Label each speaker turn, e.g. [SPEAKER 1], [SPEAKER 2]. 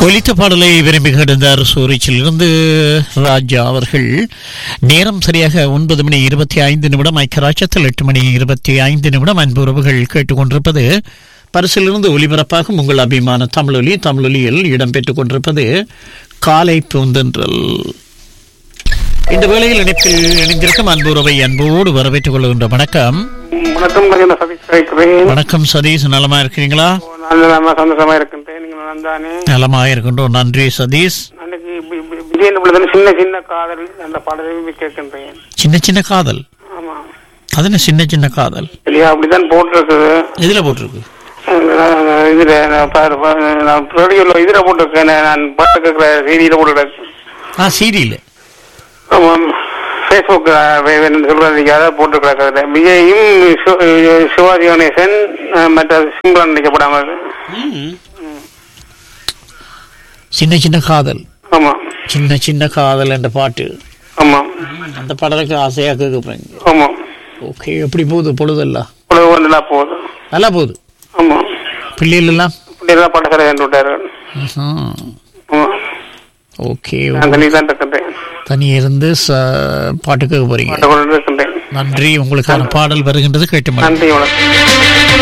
[SPEAKER 1] ஒலித்த பாடலை விரும்பி கிடந்தார் சூரிச்சிலிருந்து ராஜா அவர்கள் நேரம் சரியாக ஒன்பது மணி இருபத்தி ஐந்து நிமிடம் ஐக்கராட்சத்தில் எட்டு மணி இருபத்தி ஐந்து நிமிடம் அன்பு உறவுகள் கேட்டுக்கொண்டிருப்பது பரிசிலிருந்து ஒலிபரப்பாகும் உங்கள் அபிமான தமிழொலி தமிழொலியில் இடம்பெற்றுக் கொண்டிருப்பது காலை பூந்தென்றல் இந்த வேளையில் இணைப்பில் இணைந்திருக்கும் அன்பு உறவை அன்போடு வரவேற்றுக் கொள்கின்ற வணக்கம்
[SPEAKER 2] வணக்கம் நான் சதீஷ் கேட்கிறேன்
[SPEAKER 1] வணக்கம் சதீஷ் நலமா இருக்கிறீங்களா
[SPEAKER 2] நான் நல்லா சந்தோஷமா இருக்கின்றேன் நீங்க நல்லாதானே
[SPEAKER 1] நலமா இருக்கின்றோம் நன்றி சதீஷ்
[SPEAKER 2] அன்னைக்கு வி- வி- விஜயன் உள்ளதான சின்ன சின்ன காதல் அந்த பாடலை விரும்பி கேட்கின்றேன்
[SPEAKER 1] சின்ன சின்ன காதல்
[SPEAKER 2] ஆமா
[SPEAKER 1] அது என்ன சின்ன சின்ன காதல்
[SPEAKER 2] இல்லையா அப்படிதான் போட்டிருக்குது
[SPEAKER 1] எதுல போட்டிருக்கு
[SPEAKER 2] அஹ் இதுல நான் பாரு- பாரு, நான் ரேடியோல இதுல போட்டிருக்கேன் நான் பாட்டு கேட்கிற செய்தியில போட்டுருக்கேன்
[SPEAKER 1] ஆ சீரியல்
[SPEAKER 2] ஃபேஸ்புக் சொல்றது அதை போட்டுருக்கிறாங்க அதுல விஜயும் சிவ- சிவாஜி கணேசன் அஹ் மற்ற சிம்ரன் நினைக்கப்படாம
[SPEAKER 1] சின்ன சின்ன காதல்
[SPEAKER 2] ஆமா
[SPEAKER 1] சின்ன சின்ன காதல் என்ற பாட்டு
[SPEAKER 2] ஆமா
[SPEAKER 1] அந்த பாடலுக்கு ஆசையா கேட்குறேன்
[SPEAKER 2] ஆமா
[SPEAKER 1] ஓகே எப்படி போகுது பொழுதெல்லாம்
[SPEAKER 2] உலகம் நல்லா போகுது
[SPEAKER 1] நல்லா போகுது
[SPEAKER 2] ஆமா
[SPEAKER 1] பிள்ளைகள் எல்லாம்
[SPEAKER 2] இப்படி எல்லாம் பாட்டு கரை விட்டாரு
[SPEAKER 1] ம்ஹும்.
[SPEAKER 2] ஆமா
[SPEAKER 1] ஓகே
[SPEAKER 2] நான் தனி தான் இருக்கின்றேன்
[SPEAKER 1] தனி இருந்து ச- பாட்டு கேட்க போறீங்க
[SPEAKER 2] பாட்டு கொண்டு இருக்கின்றேன்
[SPEAKER 1] நன்றி உங்களுக்கான பாடல் வருகின்றது கேட்டு மகிழுங்கள்.
[SPEAKER 2] நன்றி வணக்கம்